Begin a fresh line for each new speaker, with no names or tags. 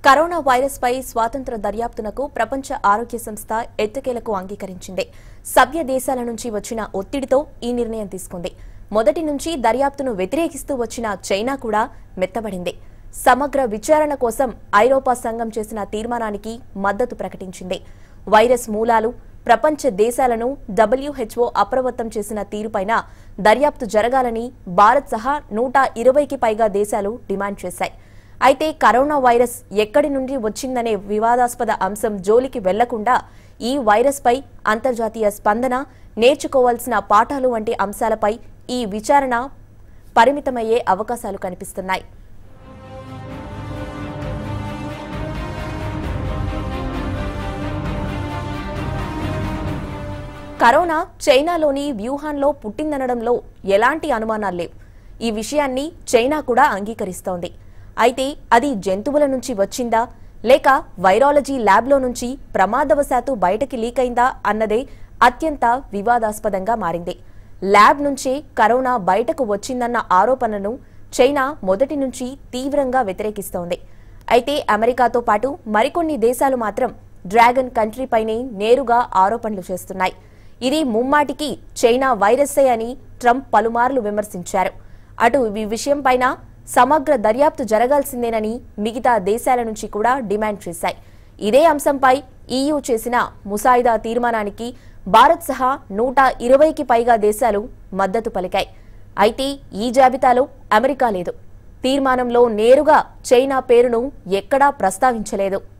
corona virus పై స్వాతంత్ర దర్యాప్తునకు ప్రపంచ ఆరోగ్య సంస్థ ఎట్టకేలకు అంగీకరించింది సభ్య దేశాల నుంచి వచ్చిన ఒత్తిడితో ఈ నిర్ణయం తీసుకుంది మొదటి నుంచి దర్యాప్తును వ్యతిరేకిస్తూ వచ్చిన చైనా కూడా మెత్తబడింది సమగ్ర విచారణ కోసం ఐరోపా సంఘం చేసిన తీర్మానానికి మద్దతు ప్రకటించింది వైరస్ మూలాలు ప్రపంచ దేశాలను డబ్ల్యూహెచ్ఓ అప్రమత్తం చేసిన తీరుపైన దర్యాప్తు జరగాలని భారత్ సహా నూట ఇరవైకి పైగా దేశాలు డిమాండ్ చేశాయి అయితే కరోనా వైరస్ ఎక్కడి నుండి వచ్చిందనే వివాదాస్పద అంశం జోలికి వెళ్లకుండా ఈ వైరస్పై అంతర్జాతీయ స్పందన నేర్చుకోవాల్సిన పాఠాలు వంటి అంశాలపై ఈ విచారణ పరిమితమయ్యే అవకాశాలు కనిపిస్తున్నాయి కరోనా చైనాలోని వ్యూహాన్లో పుట్టిందనడంలో ఎలాంటి అనుమానాలు లేవు ఈ విషయాన్ని చైనా కూడా అంగీకరిస్తోంది అయితే అది జంతువుల నుంచి వచ్చిందా లేక వైరాలజీ ల్యాబ్లో నుంచి ప్రమాదవశాత్తు బయటకి లీక్ అయిందా అన్నదే అత్యంత వివాదాస్పదంగా మారింది ల్యాబ్ నుంచే కరోనా బయటకు వచ్చిందన్న ఆరోపణను చైనా మొదటి నుంచి తీవ్రంగా వ్యతిరేకిస్తోంది అయితే అమెరికాతో పాటు మరికొన్ని దేశాలు మాత్రం డ్రాగన్ కంట్రీపైనే నేరుగా ఆరోపణలు చేస్తున్నాయి ఇది ముమ్మాటికి చైనా వైరస్సే అని ట్రంప్ పలుమార్లు విమర్శించారు అటు ఈ విషయంపైన సమగ్ర దర్యాప్తు జరగాల్సిందేనని మిగతా దేశాల నుంచి కూడా డిమాండ్ చేశాయి ఇదే అంశంపై ఈయూ చేసిన ముసాయిదా తీర్మానానికి భారత్ సహా నూట ఇరవైకి పైగా దేశాలు మద్దతు పలికాయి అయితే ఈ జాబితాలో అమెరికా లేదు తీర్మానంలో నేరుగా చైనా పేరును ఎక్కడా ప్రస్తావించలేదు